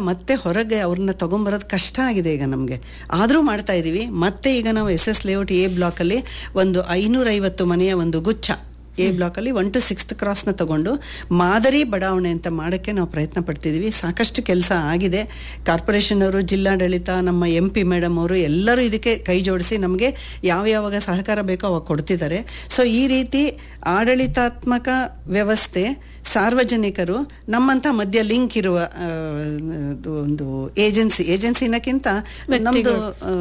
ಮತ್ತೆ ಹೊರಗೆ ಅವ್ರನ್ನ ತೊಗೊಂಬರೋದು ಕಷ್ಟ ಆಗಿದೆ ಈಗ ನಮಗೆ ಆದರೂ ಮಾಡ್ತಾ ಇದ್ದೀವಿ ಮತ್ತೆ ಈಗ ನಾವು ಎಸ್ ಎಸ್ ಲೇಔಟ್ ಎ ಬ್ಲಾಕಲ್ಲಿ ಒಂದು ಐನೂರೈವತ್ತು ಮನೆಯ ಒಂದು ಗುಚ್ಛ ಎ ಬ್ಲಾಕಲ್ಲಿ ಒನ್ ಟು ಸಿಕ್ಸ್ತ್ ಕ್ರಾಸ್ನ ತಗೊಂಡು ಮಾದರಿ ಬಡಾವಣೆ ಅಂತ ಮಾಡೋಕ್ಕೆ ನಾವು ಪ್ರಯತ್ನ ಪಡ್ತಿದ್ದೀವಿ ಸಾಕಷ್ಟು ಕೆಲಸ ಆಗಿದೆ ಕಾರ್ಪೊರೇಷನ್ ಅವರು ಜಿಲ್ಲಾಡಳಿತ ನಮ್ಮ ಎಂ ಪಿ ಮೇಡಮ್ ಅವರು ಎಲ್ಲರೂ ಇದಕ್ಕೆ ಕೈ ಜೋಡಿಸಿ ನಮಗೆ ಯಾವ ಯಾವಾಗ ಸಹಕಾರ ಬೇಕೋ ಅವಾಗ ಕೊಡ್ತಿದ್ದಾರೆ ಸೊ ಈ ರೀತಿ ಆಡಳಿತಾತ್ಮಕ ವ್ಯವಸ್ಥೆ ಸಾರ್ವಜನಿಕರು ನಮ್ಮಂಥ ಮಧ್ಯ ಲಿಂಕ್ ಇರುವ ಆ, ಅದು ಒಂದು ಏಜೆನ್ಸಿ ಏಜೆನ್ಸಿನಕ್ಕಿಂತ ನಮ್ಮದು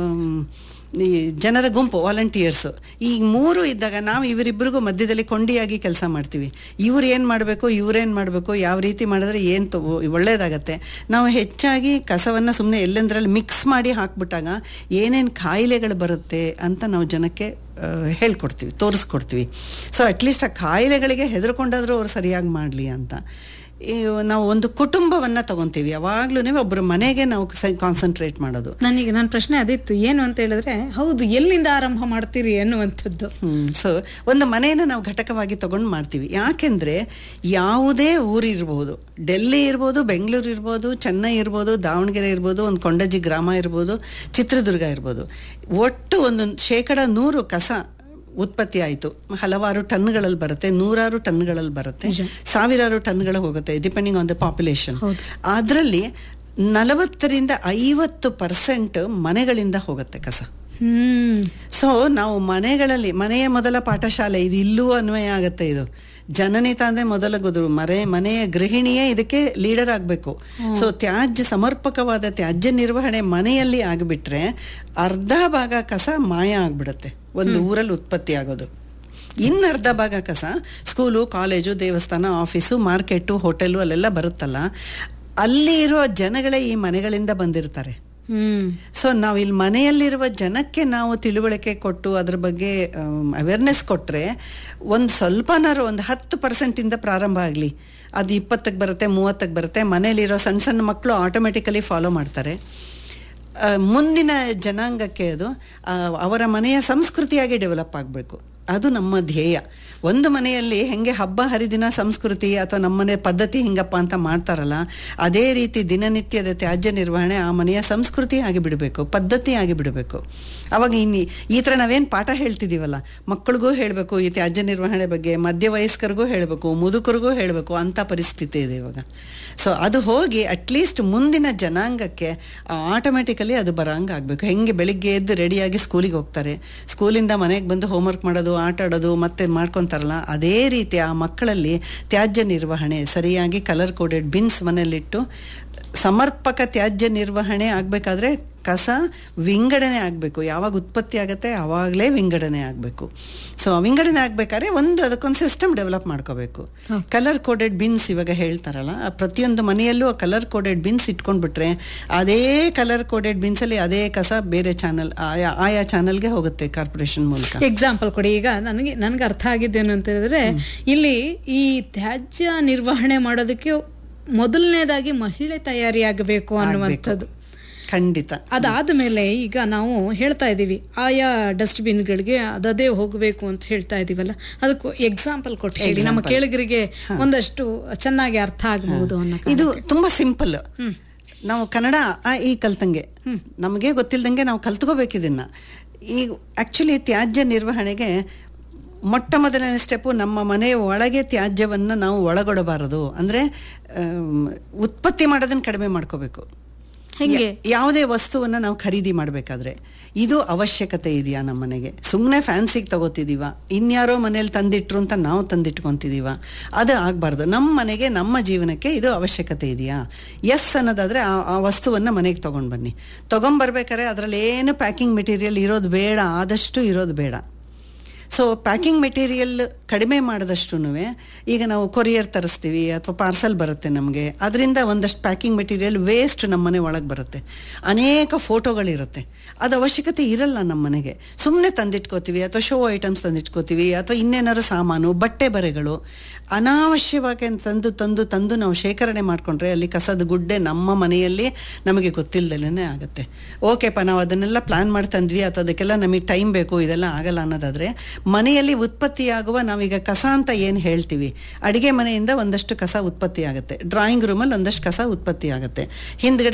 ಈ ಜನರ ಗುಂಪು ವಾಲಂಟಿಯರ್ಸು ಈ ಮೂರು ಇದ್ದಾಗ ನಾವು ಇವರಿಬ್ಬರಿಗೂ ಮಧ್ಯದಲ್ಲಿ ಕೊಂಡಿಯಾಗಿ ಕೆಲಸ ಮಾಡ್ತೀವಿ ಇವ್ರು ಏನು ಮಾಡಬೇಕು ಇವ್ರೇನು ಮಾಡಬೇಕು ಯಾವ ರೀತಿ ಮಾಡಿದ್ರೆ ಏನು ತಗೋ ಒಳ್ಳೇದಾಗತ್ತೆ ನಾವು ಹೆಚ್ಚಾಗಿ ಕಸವನ್ನು ಸುಮ್ಮನೆ ಎಲ್ಲೆಂದ್ರಲ್ಲಿ ಮಿಕ್ಸ್ ಮಾಡಿ ಹಾಕ್ಬಿಟ್ಟಾಗ ಏನೇನು ಕಾಯಿಲೆಗಳು ಬರುತ್ತೆ ಅಂತ ನಾವು ಜನಕ್ಕೆ ಆ, ಹೇಳ್ಕೊಡ್ತೀವಿ ತೋರಿಸ್ಕೊಡ್ತೀವಿ ಸೊ ಅಟ್ಲೀಸ್ಟ್ ಆ ಕಾಯಿಲೆಗಳಿಗೆ ಹೆದರ್ಕೊಂಡಾದ್ರೂ ಅವ್ರು ಸರಿಯಾಗಿ ಮಾಡಲಿ ಅಂತ ಈ ನಾವು ಒಂದು ಕುಟುಂಬವನ್ನು ತಗೊತೀವಿ ಯಾವಾಗ್ಲೂ ಒಬ್ಬರ ಮನೆಗೆ ನಾವು ಕಾನ್ಸಂಟ್ರೇಟ್ ಮಾಡೋದು ನನಗೆ ನನ್ನ ಪ್ರಶ್ನೆ ಅದಿತ್ತು ಏನು ಅಂತ ಹೇಳಿದ್ರೆ ಹೌದು ಎಲ್ಲಿಂದ ಆರಂಭ ಮಾಡ್ತೀರಿ ಅನ್ನುವಂಥದ್ದು ಸೊ ಒಂದು ಮನೆಯನ್ನು ನಾವು ಘಟಕವಾಗಿ ತಗೊಂಡು ಮಾಡ್ತೀವಿ ಯಾಕೆಂದರೆ ಯಾವುದೇ ಊರಿರ್ಬೋದು ಡೆಲ್ಲಿ ಇರ್ಬೋದು ಬೆಂಗಳೂರು ಇರ್ಬೋದು ಚೆನ್ನೈ ಇರ್ಬೋದು ದಾವಣಗೆರೆ ಇರ್ಬೋದು ಒಂದು ಕೊಂಡಜ್ಜಿ ಗ್ರಾಮ ಇರ್ಬೋದು ಚಿತ್ರದುರ್ಗ ಇರ್ಬೋದು ಒಟ್ಟು ಒಂದು ಶೇಕಡ ನೂರು ಕಸ ಉತ್ಪತ್ತಿ ಆಯಿತು ಹಲವಾರು ಟನ್ಗಳಲ್ಲಿ ಬರುತ್ತೆ ನೂರಾರು ಟನ್ಗಳಲ್ಲಿ ಬರುತ್ತೆ ಸಾವಿರಾರು ಟನ್ಗಳು ಹೋಗುತ್ತೆ ಡಿಪೆಂಡಿಂಗ್ ಆನ್ ದ ಪಾಪ್ಯುಲೇಷನ್ ಅದರಲ್ಲಿ ನಲವತ್ತರಿಂದ ಐವತ್ತು ಪರ್ಸೆಂಟ್ ಮನೆಗಳಿಂದ ಹೋಗುತ್ತೆ ಕಸ ಹ್ಮ್ ಸೊ ನಾವು ಮನೆಗಳಲ್ಲಿ ಮನೆಯ ಮೊದಲ ಪಾಠಶಾಲೆ ಇದು ಇಲ್ಲೂ ಅನ್ವಯ ಆಗುತ್ತೆ ಇದು ಜನನಿ ತಂದೆ ಮೊದಲ ಗುರು ಮರೆ ಮನೆಯ ಗೃಹಿಣಿಯೇ ಇದಕ್ಕೆ ಲೀಡರ್ ಆಗಬೇಕು ಸೊ ತ್ಯಾಜ್ಯ ಸಮರ್ಪಕವಾದ ತ್ಯಾಜ್ಯ ನಿರ್ವಹಣೆ ಮನೆಯಲ್ಲಿ ಆಗಿಬಿಟ್ರೆ ಅರ್ಧ ಭಾಗ ಕಸ ಮಾಯ ಆಗ್ಬಿಡುತ್ತೆ ಒಂದು ಊರಲ್ಲಿ ಉತ್ಪತ್ತಿ ಆಗೋದು ಇನ್ನು ಅರ್ಧ ಭಾಗ ಕಸ ಸ್ಕೂಲು ಕಾಲೇಜು ದೇವಸ್ಥಾನ ಆಫೀಸು ಮಾರ್ಕೆಟು ಹೋಟೆಲು ಅಲ್ಲೆಲ್ಲ ಬರುತ್ತಲ್ಲ ಅಲ್ಲಿ ಇರೋ ಜನಗಳೇ ಈ ಮನೆಗಳಿಂದ ಬಂದಿರ್ತಾರೆ ಹ್ಮ್ ಸೊ ನಾವು ಇಲ್ಲಿ ಮನೆಯಲ್ಲಿರುವ ಜನಕ್ಕೆ ನಾವು ತಿಳುವಳಿಕೆ ಕೊಟ್ಟು ಅದ್ರ ಬಗ್ಗೆ ಅವೇರ್ನೆಸ್ ಕೊಟ್ಟರೆ ಒಂದು ಸ್ವಲ್ಪನಾರು ಒಂದು ಹತ್ತು ಪರ್ಸೆಂಟಿಂದ ಪ್ರಾರಂಭ ಆಗಲಿ ಅದು ಇಪ್ಪತ್ತಕ್ಕೆ ಬರುತ್ತೆ ಮೂವತ್ತಕ್ಕೆ ಬರುತ್ತೆ ಮನೇಲಿರೋ ಸಣ್ಣ ಸಣ್ಣ ಮಕ್ಕಳು ಆಟೋಮೆಟಿಕಲಿ ಫಾಲೋ ಮಾಡ್ತಾರೆ ಆ, ಮುಂದಿನ ಜನಾಂಗಕ್ಕೆ ಅದು ಆ, ಅವರ ಮನೆಯ ಸಂಸ್ಕೃತಿಯಾಗಿ ಡೆವಲಪ್ ಆಗಬೇಕು ಅದು ನಮ್ಮ ಧ್ಯೇಯ ಒಂದು ಮನೆಯಲ್ಲಿ ಹೆಂಗೆ ಹಬ್ಬ ಹರಿದಿನ ಸಂಸ್ಕೃತಿ ಅಥವಾ ನಮ್ಮನೆ ಪದ್ಧತಿ ಹಿಂಗಪ್ಪ ಅಂತ ಮಾಡ್ತಾರಲ್ಲ ಅದೇ ರೀತಿ ದಿನನಿತ್ಯದ ತ್ಯಾಜ್ಯ ನಿರ್ವಹಣೆ ಆ ಮನೆಯ ಸಂಸ್ಕೃತಿ ಆಗಿ ಬಿಡಬೇಕು ಪದ್ಧತಿ ಆಗಿ ಬಿಡಬೇಕು ಅವಾಗ ಇನ್ನು ಈ ಥರ ನಾವೇನು ಪಾಠ ಹೇಳ್ತಿದ್ದೀವಲ್ಲ ಮಕ್ಕಳಿಗೂ ಹೇಳಬೇಕು ಈ ತ್ಯಾಜ್ಯ ನಿರ್ವಹಣೆ ಬಗ್ಗೆ ಮಧ್ಯವಯಸ್ಕರಿಗೂ ಹೇಳಬೇಕು ಮುದುಕರಿಗೂ ಹೇಳಬೇಕು ಅಂಥ ಪರಿಸ್ಥಿತಿ ಇದೆ ಇವಾಗ ಸೊ ಅದು ಹೋಗಿ ಅಟ್ಲೀಸ್ಟ್ ಮುಂದಿನ ಜನಾಂಗಕ್ಕೆ ಆಟೋಮೆಟಿಕಲಿ ಅದು ಬರಂಗೆ ಆಗಬೇಕು ಹೆಂಗೆ ಬೆಳಿಗ್ಗೆ ಎದ್ದು ರೆಡಿಯಾಗಿ ಸ್ಕೂಲಿಗೆ ಹೋಗ್ತಾರೆ ಸ್ಕೂಲಿಂದ ಮನೆಗೆ ಬಂದು ಹೋಮ್ವರ್ಕ್ ಮಾಡೋದು ಆಟ ಆಡೋದು ಮತ್ತೆ ಮಾಡ್ಕೊತಾರಲ್ಲ ಅದೇ ರೀತಿ ಆ ಮಕ್ಕಳಲ್ಲಿ ತ್ಯಾಜ್ಯ ನಿರ್ವಹಣೆ ಸರಿಯಾಗಿ ಕಲರ್ ಕೋಡೆಡ್ ಬಿನ್ಸ್ ಮನೆಯಲ್ಲಿಟ್ಟು ಸಮರ್ಪಕ ತ್ಯಾಜ್ಯ ನಿರ್ವಹಣೆ ಆಗಬೇಕಾದ್ರೆ ಕಸ ವಿಂಗಡಣೆ ಆಗಬೇಕು ಯಾವಾಗ ಉತ್ಪತ್ತಿ ಆಗುತ್ತೆ ಆವಾಗಲೇ ವಿಂಗಡಣೆ ಆಗಬೇಕು ಸೊ ವಿಂಗಡಣೆ ಆಗಬೇಕಾದ್ರೆ ಒಂದು ಅದಕ್ಕೊಂದು ಸಿಸ್ಟಮ್ ಡೆವಲಪ್ ಮಾಡ್ಕೋಬೇಕು ಕಲರ್ ಕೋಡೆಡ್ ಬಿನ್ಸ್ ಇವಾಗ ಹೇಳ್ತಾರಲ್ಲ ಆ ಪ್ರತಿಯೊಂದು ಮನೆಯಲ್ಲೂ ಆ ಕಲರ್ ಕೋಡೆಡ್ ಬಿನ್ಸ್ ಇಟ್ಕೊಂಡ್ಬಿಟ್ರೆ ಅದೇ ಕಲರ್ ಕೋಡೆಡ್ ಬಿನ್ಸಲ್ಲಿ ಅದೇ ಕಸ ಬೇರೆ ಚಾನಲ್ ಆಯಾ ಆಯಾ ಚಾನಲ್ಗೆ ಹೋಗುತ್ತೆ ಕಾರ್ಪೊರೇಷನ್ ಮೂಲಕ ಎಕ್ಸಾಂಪಲ್ ಕೊಡಿ ಈಗ ನನಗೆ ನನಗೆ ಅರ್ಥ ಆಗಿದ್ದೇನು ಅಂತ ಹೇಳಿದ್ರೆ ಇಲ್ಲಿ ಈ ತ್ಯಾಜ್ಯ ನಿರ್ವಹಣೆ ಮಾಡೋದಕ್ಕೆ ಮೊದಲನೇದಾಗಿ ಮಹಿಳೆ ತಯಾರಿಯಾಗಬೇಕು ಅನ್ನುವಂಥದ್ದು ಖಂಡಿತ ಅದಾದ ಮೇಲೆ ಈಗ ನಾವು ಹೇಳ್ತಾ ಇದ್ದೀವಿ ಆಯಾ ಡಸ್ಟ್ಬಿನ್ಗಳಿಗೆ ಅದದೇ ಹೋಗಬೇಕು ಅಂತ ಹೇಳ್ತಾ ಇದೀವಲ್ಲ ಅದಕ್ಕೂ ಎಕ್ಸಾಂಪಲ್ ಕೊಟ್ಟು ಹೇಳಿ ನಮ್ಮ ಕೇಳಿಗರಿಗೆ ಒಂದಷ್ಟು ಚೆನ್ನಾಗಿ ಅರ್ಥ ಆಗಬಹುದು ಅನ್ನೋ ಇದು ತುಂಬಾ ಸಿಂಪಲ್ ನಾವು ಕನ್ನಡ ಆ ಈ ಕಲ್ತಂಗೆ ನಮಗೆ ಗೊತ್ತಿಲ್ದಂಗೆ ನಾವು ಕಲ್ತ್ಕೋಬೇಕು ಇದನ್ನ ಈಗ ಆ್ಯಕ್ಚುಲಿ ತ್ಯಾಜ್ಯ ನಿರ್ವಹಣೆಗೆ ಮೊಟ್ಟ ಮೊದಲನೇ ಸ್ಟೆಪ್ಪು ನಮ್ಮ ಮನೆಯ ಒಳಗೆ ತ್ಯಾಜ್ಯವನ್ನು ನಾವು ಒಳಗೊಡಬಾರದು ಅಂದರೆ ಉತ್ಪತ್ತಿ ಮಾಡೋದನ್ನ ಕಡಿಮೆ ಮಾಡ್ಕೋಬೇಕು ಹೆಂಗೆ ಯಾ- ಯಾವುದೇ ವಸ್ತುವನ್ನು ನಾವು ಖರೀದಿ ಮಾಡಬೇಕಾದ್ರೆ ಇದು ಅವಶ್ಯಕತೆ ಇದೆಯಾ ನಮ್ಮ ಮನೆಗೆ ಸುಮ್ಮನೆ ಫ್ಯಾನ್ಸಿಗೆ ತಗೋತಿದ್ದೀವ ಇನ್ಯಾರೋ ಮನೇಲಿ ತಂದಿಟ್ರು ಅಂತ ನಾವು ತಂದಿಟ್ಕೊತಿದ್ದೀವ ಅದು ಆಗಬಾರ್ದು ನಮ್ಮ ಮನೆಗೆ ನಮ್ಮ ಜೀವನಕ್ಕೆ ಇದು ಅವಶ್ಯಕತೆ ಇದೆಯಾ ಎಸ್ ಅನ್ನೋದಾದರೆ ಆ ಆ ವಸ್ತುವನ್ನು ಮನೆಗೆ ತೊಗೊಂಡು ಬನ್ನಿ ತೊಗೊಂಬರ್ಬೇಕಾದ್ರೆ ಅದರಲ್ಲಿ ಏನು ಪ್ಯಾಕಿಂಗ್ ಮೆಟೀರಿಯಲ್ ಇರೋದು ಬೇಡ ಆದಷ್ಟು ಇರೋದು ಬೇಡ ಸೊ ಪ್ಯಾಕಿಂಗ್ ಮೆಟೀರಿಯಲ್ ಕಡಿಮೆ ಮಾಡಿದಷ್ಟು ಈಗ ನಾವು ಕೊರಿಯರ್ ತರಿಸ್ತೀವಿ ಅಥವಾ ಪಾರ್ಸಲ್ ಬರುತ್ತೆ ನಮಗೆ ಅದರಿಂದ ಒಂದಷ್ಟು ಪ್ಯಾಕಿಂಗ್ ಮೆಟೀರಿಯಲ್ ವೇಸ್ಟ್ ನಮ್ಮ ಮನೆ ಒಳಗೆ ಬರುತ್ತೆ ಅನೇಕ ಫೋಟೋಗಳಿರುತ್ತೆ ಅದು ಅವಶ್ಯಕತೆ ಇರಲ್ಲ ನಮ್ಮ ಮನೆಗೆ ಸುಮ್ಮನೆ ತಂದಿಟ್ಕೋತೀವಿ ಅಥವಾ ಶೋ ಐಟಮ್ಸ್ ತಂದಿಟ್ಕೋತೀವಿ ಅಥವಾ ಇನ್ನೇನಾದ್ರು ಸಾಮಾನು ಬಟ್ಟೆ ಬರೆಗಳು ಅನಾವಶ್ಯವಾಗಿ ತಂದು ತಂದು ತಂದು ನಾವು ಶೇಖರಣೆ ಮಾಡಿಕೊಂಡ್ರೆ ಅಲ್ಲಿ ಕಸದ ಗುಡ್ಡೆ ನಮ್ಮ ಮನೆಯಲ್ಲಿ ನಮಗೆ ಗೊತ್ತಿಲ್ಲದಲೇ ಆಗುತ್ತೆ ಓಕೆಪ್ಪ ನಾವು ಅದನ್ನೆಲ್ಲ ಪ್ಲ್ಯಾನ್ ಮಾಡಿ ತಂದ್ವಿ ಅಥವಾ ಅದಕ್ಕೆಲ್ಲ ನಮಗೆ ಟೈಮ್ ಬೇಕು ಇದೆಲ್ಲ ಆಗಲ್ಲ ಅನ್ನೋದಾದರೆ ಮನೆಯಲ್ಲಿ ಉತ್ಪತ್ತಿಯಾಗುವ ನಾವೀಗ ಕಸ ಅಂತ ಏನು ಹೇಳ್ತೀವಿ ಅಡಿಗೆ ಮನೆಯಿಂದ ಒಂದಷ್ಟು ಕಸ ಉತ್ಪತ್ತಿ ಆಗುತ್ತೆ ಡ್ರಾಯಿಂಗ್ ರೂಮಲ್ಲಿ ಒಂದಷ್ಟು ಕಸ ಉತ್ಪತ್ತಿ ಆಗುತ್ತೆ ಹಿಂದ್ಗಡೆ